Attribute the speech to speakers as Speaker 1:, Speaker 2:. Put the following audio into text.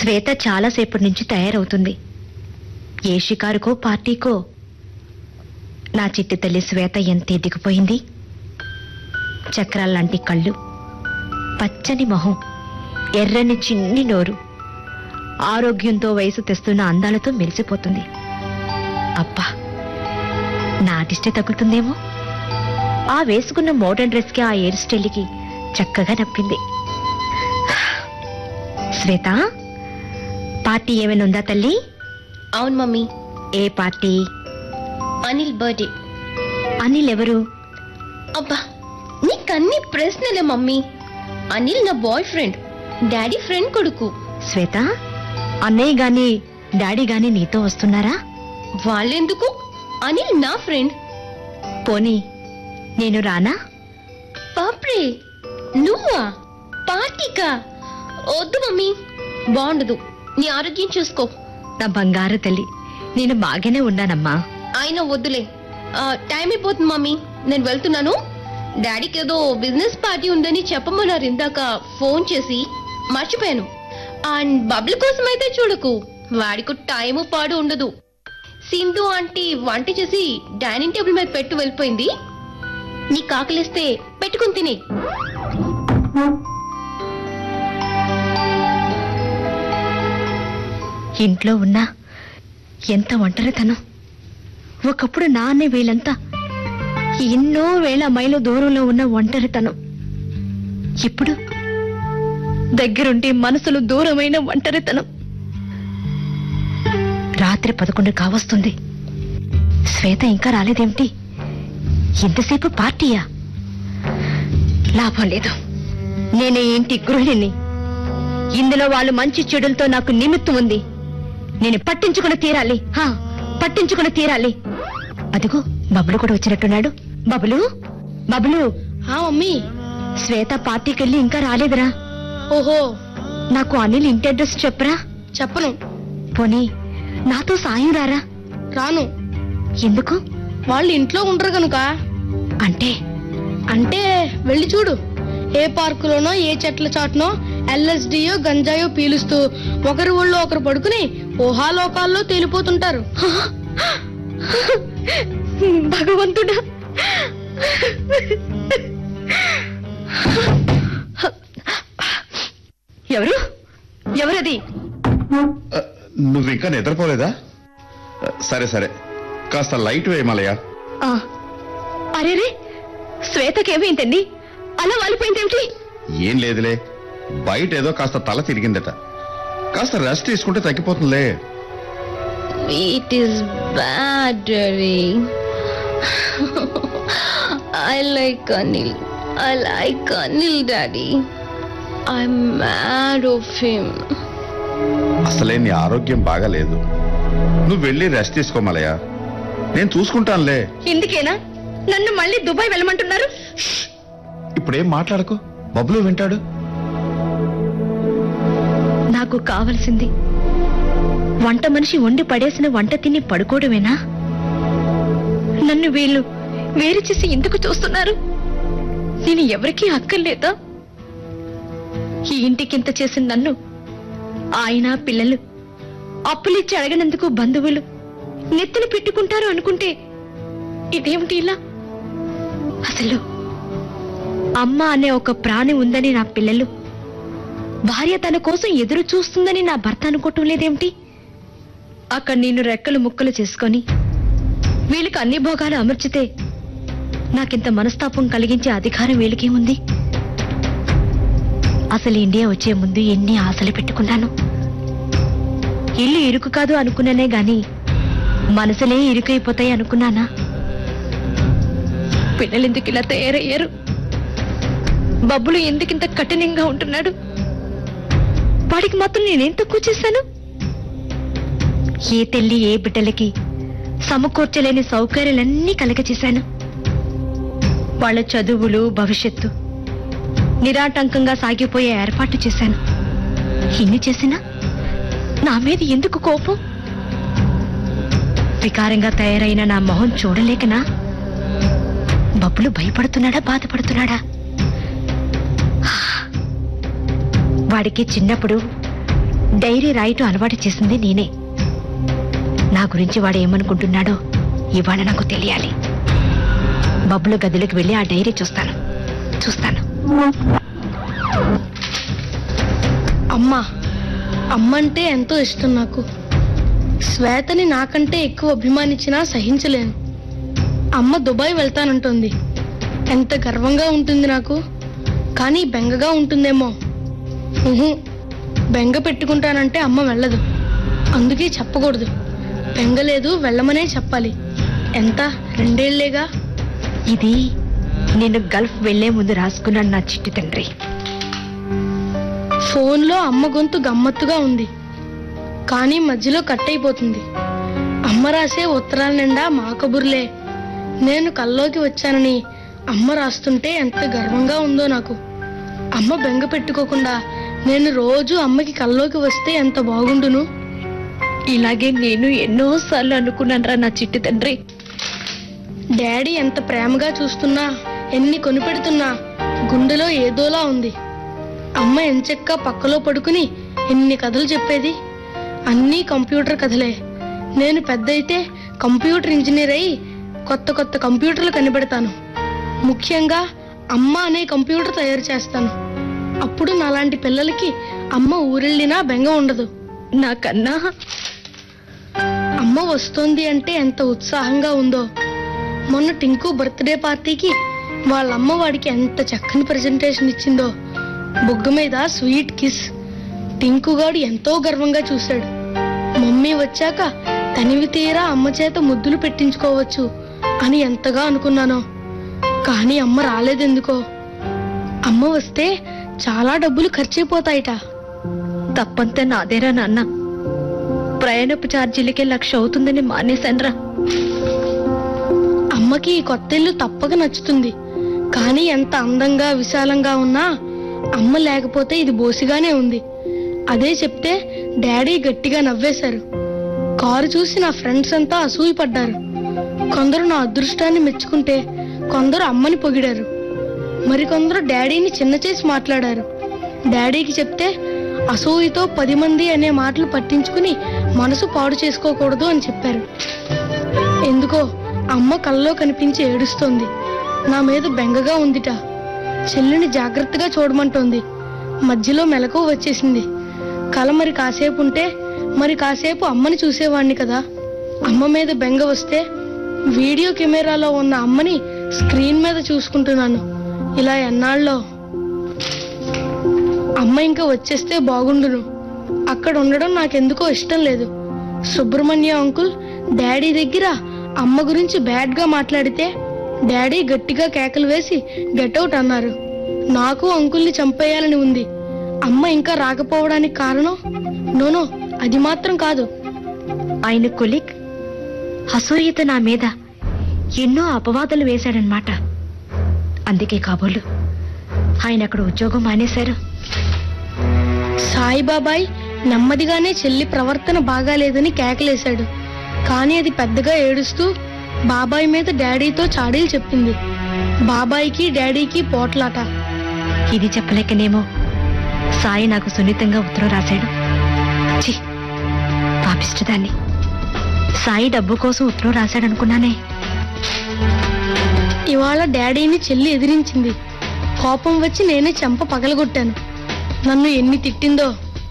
Speaker 1: శ్వేత చాలాసేపటి నుంచి తయారవుతుంది ఏ షికారుకో పార్టీకో నా చిట్టి తల్లి శ్వేత ఎంత ఎదిగిపోయింది చక్రాల్లాంటి కళ్ళు పచ్చని మొహం ఎర్రని చిన్ని నోరు ఆరోగ్యంతో వయసు తెస్తున్న అందాలతో మెరిసిపోతుంది అబ్బా నా దిష్టి తగులుతుందేమో ఆ వేసుకున్న మోడర్న్ డ్రెస్కి ఆ హెయిర్ స్టైల్కి చక్కగా నప్పింది శ్వేత పార్టీ ఏమైనా ఉందా తల్లి
Speaker 2: అవును మమ్మీ
Speaker 1: ఏ పార్టీ
Speaker 2: అనిల్ బర్త్డే
Speaker 1: అనిల్ ఎవరు
Speaker 2: అబ్బా నీకన్ని ప్రశ్నలే మమ్మీ అనిల్ నా బాయ్ ఫ్రెండ్ డాడీ ఫ్రెండ్ కొడుకు
Speaker 1: శ్వేత అన్నయ్య గాని డాడీ గాని నీతో వస్తున్నారా
Speaker 2: వాళ్ళెందుకు అనిల్ నా ఫ్రెండ్
Speaker 1: పోనీ నేను రానా
Speaker 2: పాప్రే నువ్వా పార్టీకా వద్దు మమ్మీ బాగుండదు నీ ఆరోగ్యం చూసుకో
Speaker 1: నా బంగారు తల్లి నేను బాగానే ఉన్నానమ్మా
Speaker 2: అయినా వద్దులే ఆ, టైం అయిపోతుంది మమ్మీ నేను వెళ్తున్నాను డాడీకి ఏదో బిజినెస్ పార్టీ ఉందని చెప్పమన్నారు ఇందాక ఫోన్ చేసి మర్చిపోయాను అండ్ బబ్లు కోసం అయితే చూడకు వాడికి టైము పాడు ఉండదు సింధు ఆంటీ వంట చేసి డైనింగ్ టేబుల్ మీద పెట్టు వెళ్ళిపోయింది నీ కాకలిస్తే పెట్టుకుని తినే
Speaker 1: ఇంట్లో ఉన్నా ఎంత ఒంటరితనం ఒకప్పుడు నాన్నే వీళ్ళంతా ఎన్నో వేల మైలు దూరంలో ఉన్న ఒంటరితనం ఇప్పుడు దగ్గరుండి మనసులు దూరమైన ఒంటరితనం రాత్రి పదకొండు కావస్తుంది శ్వేత ఇంకా రాలేదేమిటి ఎంతసేపు పార్టీయా లాభం లేదు నేనే ఇంటి గృహిణిని ఇందులో వాళ్ళు మంచి చెడులతో నాకు నిమిత్తం ఉంది నేను పట్టించుకుని తీరాలి హా పట్టించుకుని తీరాలి అదిగో బబులు కూడా వచ్చినట్టున్నాడు బబులు బబులు
Speaker 2: ఆ మమ్మీ
Speaker 1: శ్వేత పార్టీకి వెళ్ళి ఇంకా రాలేదురా
Speaker 2: ఓహో
Speaker 1: నాకు అనిల్ ఇంటి అడ్రస్ చెప్పరా
Speaker 2: చెప్పను
Speaker 1: పోనీ నాతో సాయం రారా
Speaker 2: రాను
Speaker 1: ఎందుకు
Speaker 2: వాళ్ళు ఇంట్లో ఉండరు కనుక
Speaker 1: అంటే
Speaker 2: అంటే వెళ్ళి చూడు ఏ పార్కులోనో ఏ చెట్ల చాటునో ఎల్ఎస్డియో గంజాయో పీలుస్తూ ఒకరి ఊళ్ళో ఒకరు పడుకుని ఊహాలోకాల్లో తేలిపోతుంటారు
Speaker 1: భగవంతుడా ఎవరు ఎవరది
Speaker 3: అ, నువ్వు ఇంకా నిద్రపోలేదా అ, సరే సరే కాస్త లైట్ వేయమలయా
Speaker 1: ఆ, అరేరే శ్వేతకేమైందండి అలా వాలిపోయిందేమిటి
Speaker 3: ఏం లేదులే బయట ఏదో కాస్త తల తిరిగిందట కాస్త రెస్ట్ తీసుకుంటే తగ్గిపోతుందిలే
Speaker 2: it is bad daddy I like Anil I like Anil daddy I mad of him
Speaker 3: అసలే నీ ఆరోగ్యం బాగాలేదు నువ్వు వెళ్ళి రెస్ట్ తీసుకోమలయా నేను చూసుకుంటానులే
Speaker 1: ఇందుకేనా నన్ను మళ్ళీ దుబాయ్ వెళ్ళమంటున్నారు
Speaker 3: ఇప్పుడేం మాట్లాడకు బబ్లు వింటాడు
Speaker 1: నాకు కావలసింది వంట మనిషి వండి పడేసిన వంట తిని పడుకోవడమేనా నన్ను వీళ్ళు వేరు చేసి ఎందుకు చూస్తున్నారు నేను ఎవరికీ అక్కర్లేదా ఈ ఇంటికింత చేసిన నన్ను ఆయన పిల్లలు అప్పులిచ్చి అడగనందుకు బంధువులు నెత్తిన పెట్టుకుంటారు అనుకుంటే ఇదేమిటి ఇలా అసలు అమ్మ అనే ఒక ప్రాణి ఉందని నా పిల్లలు భార్య తన కోసం ఎదురు చూస్తుందని నా భర్త అనుకోవటం లేదేమిటి అక్కడ నేను రెక్కలు ముక్కలు చేసుకొని వీళ్ళకి అన్ని భోగాలు అమర్చితే నాకింత మనస్తాపం కలిగించే అధికారం వీళ్ళకేముంది అసలు ఇండియా వచ్చే ముందు ఎన్ని ఆశలు పెట్టుకున్నాను ఇల్లు ఇరుకు కాదు అనుకున్నానే గాని మనసులే ఇరుకైపోతాయి అనుకున్నానా పిల్లలెందుకు ఇలా తయారయ్యారు బబ్బులు ఎందుకింత కఠినంగా ఉంటున్నాడు వాడికి మాత్రం నేనేం తక్కువ చేశాను ఏ తల్లి ఏ బిడ్డలకి సమకూర్చలేని సౌకర్యాలన్నీ కలగచేశాను వాళ్ళ చదువులు భవిష్యత్తు నిరాటంకంగా సాగిపోయే ఏర్పాటు చేశాను ఇన్ని చేసినా నా మీద ఎందుకు కోపం వికారంగా తయారైన నా మొహం చూడలేకనా బబ్బులు భయపడుతున్నాడా బాధపడుతున్నాడా వాడికి చిన్నప్పుడు డైరీ రాయటం అలవాటు చేసింది నేనే నా గురించి వాడు ఏమనుకుంటున్నాడో ఇవాళ నాకు తెలియాలి బబ్బుల గదిలోకి వెళ్ళి ఆ డైరీ చూస్తాను చూస్తాను
Speaker 4: అమ్మా అమ్మంటే ఎంతో ఇష్టం నాకు శ్వేతని నాకంటే ఎక్కువ అభిమానించినా సహించలేను అమ్మ దుబాయ్ వెళ్తానంటుంది ఎంత గర్వంగా ఉంటుంది నాకు కానీ బెంగగా ఉంటుందేమో ఉహు, బెంగ పెట్టుకుంటానంటే అమ్మ వెళ్ళదు అందుకే చెప్పకూడదు బెంగ లేదు వెళ్ళమనే చెప్పాలి ఎంత రెండేళ్లేగా
Speaker 1: ఇది నేను గల్ఫ్ వెళ్లే ముందు రాసుకున్నాను నా చిట్టి తండ్రి
Speaker 4: ఫోన్లో అమ్మ గొంతు గమ్మత్తుగా ఉంది కానీ మధ్యలో కట్ అయిపోతుంది అమ్మ రాసే ఉత్తరాల నిండా మా కబుర్లే నేను కల్లోకి వచ్చానని అమ్మ రాస్తుంటే ఎంత గర్వంగా ఉందో నాకు అమ్మ బెంగ పెట్టుకోకుండా నేను రోజు అమ్మకి కల్లోకి వస్తే ఎంత బాగుండును
Speaker 1: ఇలాగే నేను ఎన్నోసార్లు అనుకున్నాను నా చిట్టి తండ్రి
Speaker 4: డాడీ ఎంత ప్రేమగా చూస్తున్నా ఎన్ని కొనిపెడుతున్నా గుండెలో ఏదోలా ఉంది అమ్మ ఎంచక్క పక్కలో పడుకుని ఎన్ని కథలు చెప్పేది అన్నీ కంప్యూటర్ కథలే నేను పెద్దయితే కంప్యూటర్ ఇంజనీర్ అయి కొత్త కొత్త కంప్యూటర్లు కనిపెడతాను ముఖ్యంగా అమ్మ అనే కంప్యూటర్ తయారు చేస్తాను అప్పుడు నాలాంటి పిల్లలకి అమ్మ ఊరెళ్ళినా బెంగ ఉండదు
Speaker 1: నాకన్నా
Speaker 4: అమ్మ వస్తోంది అంటే ఎంత ఉత్సాహంగా ఉందో మొన్న టింకు బర్త్డే పార్టీకి వాళ్ళమ్మ వాడికి ఎంత చక్కని ప్రెజెంటేషన్ ఇచ్చిందో బొగ్గ మీద స్వీట్ కిస్ టింకుగాడు ఎంతో గర్వంగా చూశాడు మమ్మీ వచ్చాక తనివి తీరా అమ్మ చేత ముద్దులు పెట్టించుకోవచ్చు అని ఎంతగా అనుకున్నానో కానీ అమ్మ రాలేదెందుకో అమ్మ వస్తే చాలా డబ్బులు ఖర్చయిపోతాయిట
Speaker 1: తప్పంతా నాదేరా నాన్న ప్రయాణపు ఛార్జీలకే లక్ష అవుతుందని మానేశాన్రా
Speaker 4: అమ్మకి ఈ కొత్త ఇల్లు తప్పక నచ్చుతుంది కానీ ఎంత అందంగా విశాలంగా ఉన్నా అమ్మ లేకపోతే ఇది బోసిగానే ఉంది అదే చెప్తే డాడీ గట్టిగా నవ్వేశారు కారు చూసి నా ఫ్రెండ్స్ అంతా అసూయపడ్డారు కొందరు నా అదృష్టాన్ని మెచ్చుకుంటే కొందరు అమ్మని పొగిడారు మరికొందరు డాడీని చిన్న చేసి మాట్లాడారు డాడీకి చెప్తే అసూయతో పది మంది అనే మాటలు పట్టించుకుని మనసు పాడు చేసుకోకూడదు అని చెప్పారు ఎందుకో అమ్మ కల్లో కనిపించి ఏడుస్తోంది నా మీద బెంగగా ఉందిట చెల్లిని జాగ్రత్తగా చూడమంటోంది మధ్యలో మెలకు వచ్చేసింది కల మరి కాసేపు ఉంటే మరి కాసేపు అమ్మని చూసేవాణ్ణి కదా అమ్మ మీద బెంగ వస్తే వీడియో కెమెరాలో ఉన్న అమ్మని స్క్రీన్ మీద చూసుకుంటున్నాను ఇలా ఎన్నాళ్ళలో అమ్మ ఇంకా వచ్చేస్తే బాగుండును అక్కడ ఉండడం నాకెందుకో ఇష్టం లేదు సుబ్రహ్మణ్య అంకుల్ డాడీ దగ్గర అమ్మ గురించి బ్యాడ్ గా మాట్లాడితే డాడీ గట్టిగా కేకలు వేసి గెట్అవుట్ అన్నారు నాకు అంకుల్ని చంపేయాలని ఉంది అమ్మ ఇంకా రాకపోవడానికి కారణం నోనో అది మాత్రం కాదు
Speaker 1: ఆయన కొలిక్ అసూయత నా మీద ఎన్నో అపవాదాలు వేశాడనమాట అందుకే కాబోలు ఆయన అక్కడ ఉద్యోగం మానేశారు
Speaker 4: సాయిబాబాయ్ నెమ్మదిగానే చెల్లి ప్రవర్తన బాగాలేదని కేకలేశాడు కానీ అది పెద్దగా ఏడుస్తూ బాబాయ్ మీద డాడీతో చాడీలు చెప్పింది బాబాయ్కి డాడీకి పోట్లాట
Speaker 1: ఇది చెప్పలేకనేమో సాయి నాకు సున్నితంగా ఉత్తరం రాశాడు ఛీ, పాపిష్టిదాన్ని సాయి డబ్బు కోసం ఉత్తరం రాశాడనుకున్నానే
Speaker 4: ఇవాళ డాడీని చెల్లి ఎదిరించింది కోపం వచ్చి నేనే చెంప పగలగొట్టాను నన్ను ఎన్ని తిట్టిందో